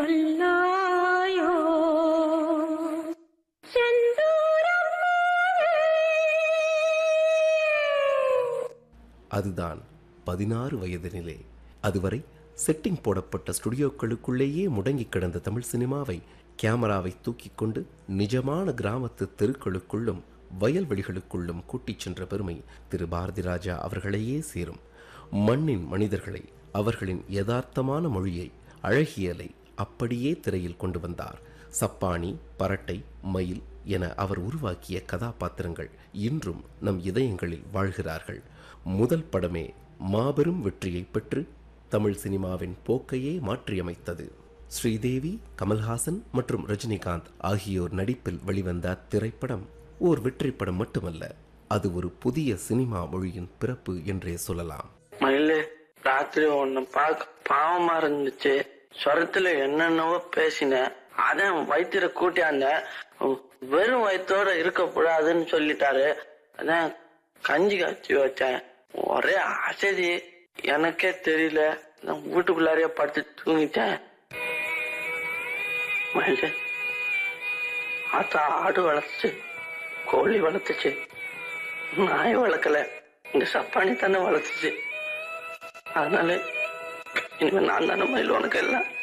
சொல்லாயோ செந்தூரம் அதுதான் பதினாறு வயதினிலே அதுவரை செட்டிங் போடப்பட்ட ஸ்டுடியோக்களுக்குள்ளேயே முடங்கி கிடந்த தமிழ் சினிமாவை கேமராவை தூக்கிக் கொண்டு நிஜமான கிராமத்து தெருக்களுக்குள்ளும் வயல்வெளிகளுக்குள்ளும் கூட்டிச் சென்ற பெருமை திரு பாரதி ராஜா அவர்களையே சேரும் மண்ணின் மனிதர்களை அவர்களின் யதார்த்தமான மொழியை அழகியலை அப்படியே திரையில் கொண்டு வந்தார் சப்பானி பரட்டை மயில் என அவர் உருவாக்கிய கதாபாத்திரங்கள் இன்றும் நம் இதயங்களில் வாழ்கிறார்கள் முதல் படமே மாபெரும் வெற்றியை பெற்று தமிழ் சினிமாவின் போக்கையே மாற்றியமைத்தது ஸ்ரீதேவி கமல்ஹாசன் மற்றும் ரஜினிகாந்த் ஆகியோர் நடிப்பில் வெளிவந்த அத்திரைப்படம் ஓர் வெற்றி படம் மட்டுமல்ல அது ஒரு புதிய சினிமா மொழியின் பிறப்பு என்றே சொல்லலாம் மயிலு ராத்திரி ஒன்னு பார்க்க பாவமா இருந்துச்சு ஸ்வரத்துல என்னென்னவோ பேசினேன் அதான் வயிற்றுல கூட்டியாந்த வெறும் வயிற்றோட இருக்க கூடாதுன்னு சொல்லிட்டாரு அதான் கஞ்சி காய்ச்சி வச்சேன் ஒரே அசதி எனக்கே தெரியல நான் வீட்டுக்குள்ளாரையே படுத்து தூங்கிட்டேன் மயிலு ஆத்தா ஆடு வளர்த்துச்சு கோழி வளர்த்துச்சு நாய் வளர்க்கல இந்த சப்பானி தானே வளர்த்துச்சு அதனால இனிமே நான் தானே மயில் உனக்கு எல்லாம்